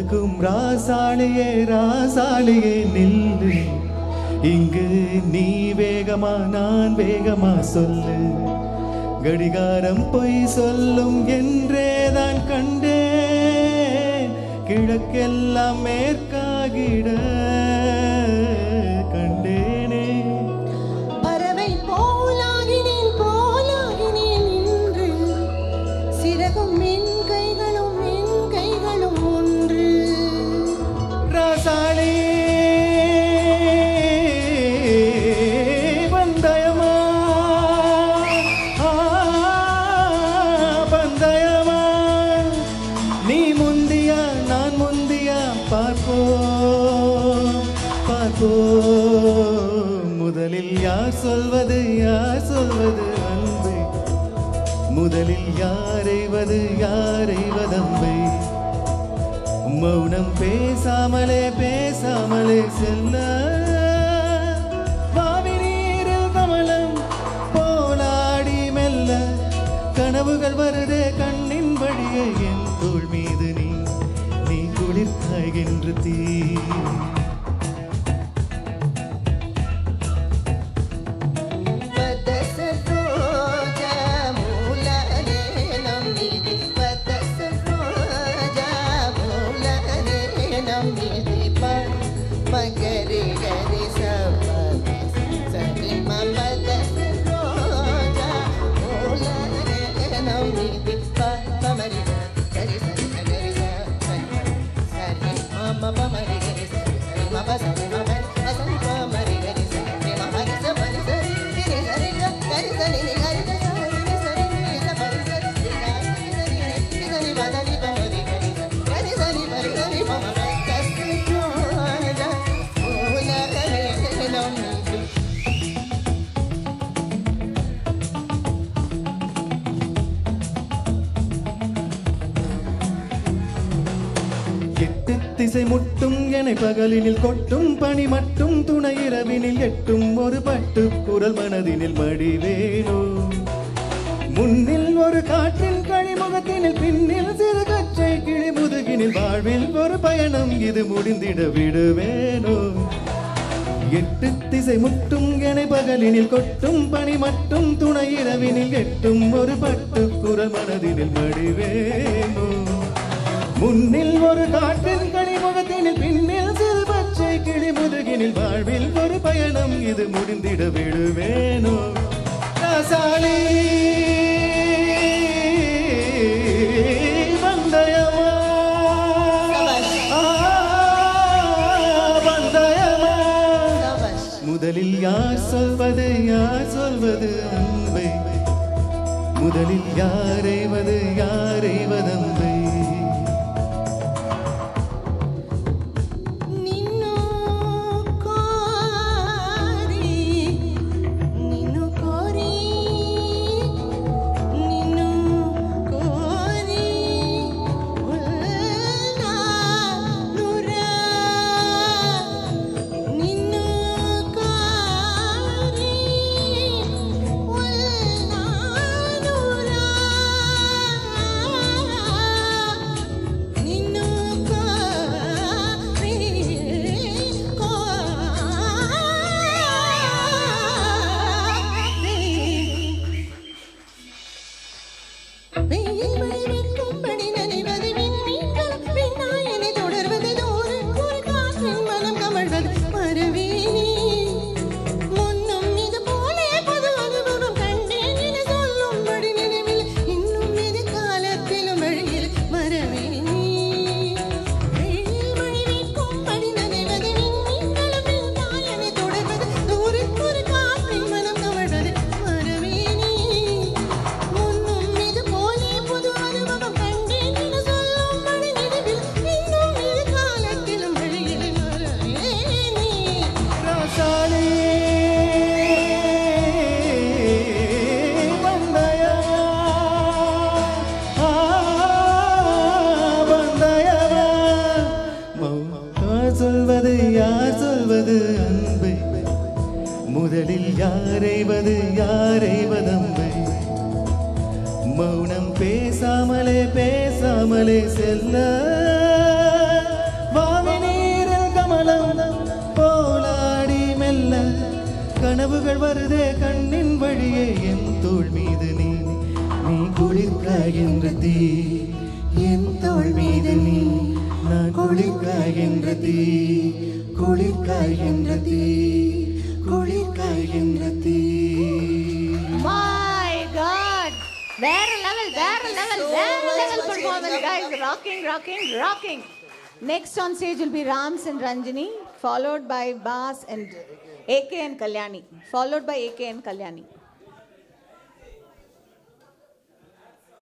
நடக்கும் ராசாளியே ராசாளியே நில்லு இங்கு நீ வேகமா நான் வேகமா சொல்லு கடிகாரம் பொய் சொல்லும் என்றேதான் கண்டேன் கிழக்கெல்லாம் மேற்காகிட கண்டேனே பறவை போலாகினேன் போலாகினேன் இன்று சிறகும் என் கைகளும் என் கைகளும் ஒன்று ராசாளி பந்தயமா ஆ, பந்தயமா நீ முந்தியா நான் முந்தியா பார்ப்போம் பார்ப்போம் முதலில் யார் சொல்வது யார் சொல்வது அன்பை முதலில் யாரைவது யாரைவதம்பை மௌனம் பேசாமலே பேசாமலே செல்ல பாவி நீரில் கமலம் போலாடி மெல்ல கனவுகள் வருதே கண்ணின் வழியே என் தோள் மீது நீ நீ குளிர் காய்கின்ற தீ மகரி கரி சப சரி மம தச ரோஜா மூலனே நமிதி பமரி சரி சரி கரி சரி சரி மம பமரி கரி சரி சரி மம சரி மம சரி பமரி கரி சரி மம கரி சரி சரி சரி சரி கரி சரி நீ கரி சரி சரி நீ சரி சரி சரி சரி பதனி பமரி கரி சரி கரி சரி பரி சரி மம தச ரோஜா மூலனே நமிதி எட்டு திசை முட்டும் என பகலினில் கொட்டும் பனி மட்டும் துணை இரவினில் எட்டும் ஒரு பட்டு குரல் மனதினில் மடி வேணும் முன்னில் ஒரு காற்றின் கழிமுகத்தினில் பின்னில் சிறு கச்சை கிளி முதுகினில் வாழ்வில் ஒரு பயணம் இது முடிந்திட விடுவேனோ எட்டு திசை முட்டும் என பகலினில் கொட்டும் பனி மட்டும் துணை இரவினில் எட்டும் ஒரு பட்டு குரல் மனதினில் மடிவேனோ முன்னில் ஒரு காற்றின் கனிமுகத்தினில் பின்னில் சிறு பச்சை கிளி முதுகினில் வாழ்வில் ஒரு பயணம் இது முடிந்திட விடுவேனோ ராசாளி வந்தயமா ஆ, வந்தயமா முதலில் யார் சொல்வது யார் சொல்வது அன்பை முதலில் யாரைவது யாரைவதம்பை ನಿನ್ನು ಕೋರಿ ನಿನ್ನು ಕೋರಿ ನಿನ್ನು ಕೋರಿ ಉಲ್ಲಾನುರ ನಿನ್ನು ಕೋರಿ ಉಲ್ಲಾನುರ ನಿನ್ನು ಕೋರಿ ಕೋರಿ வெயில் மழை வெட்கும்படி நனைவது விண்மீன்களும் விண்ணாயனை தொடர்வது தூரம் ஒரு காற்றின் மனம் கமழ்வது மறவேனே முன்னும் இது போலே புது அனுபவம் கண்டேன் என சொல்லும்படி நினைவில் இன்னும் இது காலத்திலும் வழியில் மறவேனே வெயில் மழை வெட்கும்படி நனைவது விண்மீன்களும் விண்ணாயனை தொடர்வது தூரம் ஒரு காற்றின் மனம் கமழ்வது மறவேனே முன்னும் இது போலே புது அனுபவம் கண்டேன் என சொல்லும்படி நினைவில் இன்னும் இது காலத்திலும் வழியில் மறவேனே ராசாளி வந்தயமா ஆ, வந்தயமா யார் சொல்வது யார் சொல்வது அன்பை முதலில் யாரைவது யாரைவதம்பை மௌனம் பேசாமலே பேசாமலே செல்ல கனவுகள் வருதே கண்ணின் வழியே என் தோள் மீது நீ நீ குளிர்காய்கின்ற தீ என் தோள் மீது நீ நான் குளிர்காய்கின்ற தீ குளிர்காய்கின்ற தீ குளிர்காய்கின்ற தீ My God! வேற level, வேற level, வேற level performance, guys. Rocking, rocking, rocking. Next on stage will be Rams and Ranjini, followed by Bas and AK and Kalyani, followed by AK and Kalyani.